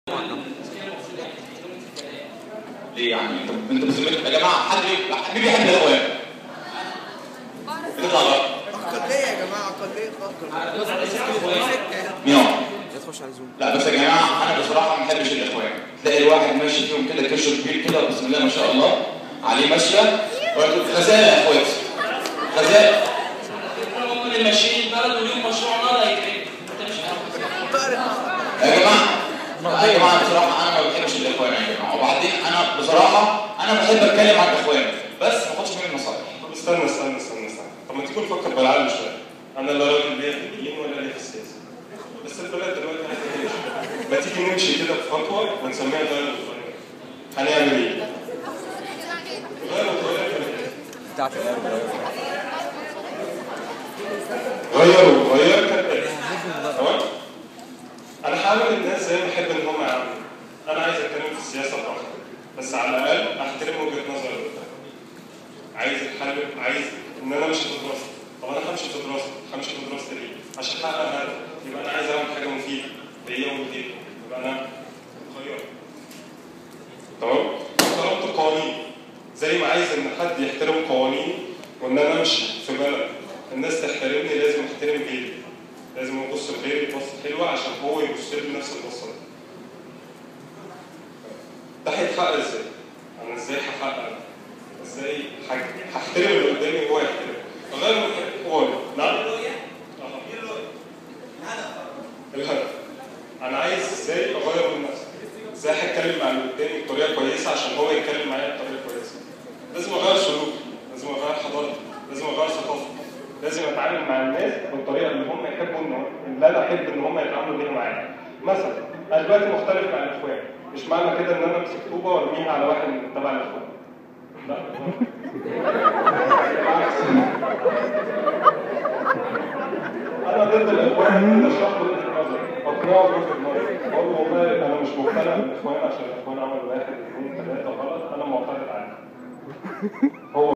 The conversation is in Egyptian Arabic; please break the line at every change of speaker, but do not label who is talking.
ليه يعني انت انت بذمتك يا جماعه حد بي- حد بيحب الاخوان اطلع بره
اقليه يا جماعه اقليه خالص
مين هو؟
تخش على زوم
لا بس يا جماعه انا بصراحه ما بحبش الاخوان تلاقي الواحد ماشي فيهم كده كرشه كبير كده بسم الله ما شاء الله عليه ماشيه ويقول غزاله يا اخواتي غزاله
هم اللي ماشيين البلد وليهم مشروع نار هيتعمل انت مش عارف
يا جماعه يا جماعه بصراحه انا ما بحبش الاخوان يا جماعه وبعدين انا بصراحه انا بحب اتكلم عن الاخوان بس ما اخدش منهم نصايح
طب استنى استنى استنى استنى طب ما تيجي نفكر بالعقل شويه انا لا راجل ليا في الدين ولا ليا في السياسه بس البلد دلوقتي عايزه تمشي ما تيجي نمشي كده في خطوه ونسميها غير متغير هنعمل ايه؟ غير متغير كده
بتاعت
غير وغير كده تمام؟ انا هعمل الناس زي ما احب ان هم يعملوا انا عايز اتكلم في السياسه براحتي بس على الاقل احترم وجهه نظر اللي قدامي. عايز الحل عايز ان انا امشي في دراستي طب انا همشي في دراستي همشي في دراستي ليه؟ عشان احقق هدف يبقى انا عايز اعمل حاجه مفيده ليا ولغيري يبقى انا مخير تمام؟ احترمت قوانين زي ما عايز ان حد يحترم قوانيني وان انا امشي في بلد الناس تحترمني لازم احترم غيري لازم ابص لغيري بصه حلوه عشان هو يبص لي نفس البصه دي ده هيتحقق ازاي؟ انا ازاي هحقق ده؟ ازاي ح- هحترم اللي قدامي وهو يحترم غير قول نعم أها. الهدف انا عايز ازاي اغير من نفسي ازاي هتكلم مع اللي قدامي بطريقه كويسه عشان هو يتكلم معايا بطريقه كويسه لازم اغير سلوكي لازم اغير حضارتي لازم اغير ثقافتي لازم اتعامل مع الناس بالطريقه اللي هم يحبوا ان اللي انا احب ان هم يتعاملوا بيها معايا مثلا انا دلوقتي مختلف مع الاخوان مش معنى كده ان انا امسك طوبه وارميها على واحد من تبع الاخوان لا بالعكس. انا ضد الاخوان ضد اشرح له وجهه نظري اقنعه بوجهه نظري اقول له والله انا مش مقتنع بالاخوان عشان الاخوان عملوا واحد اثنين ثلاثه غلط انا معترض عليه هو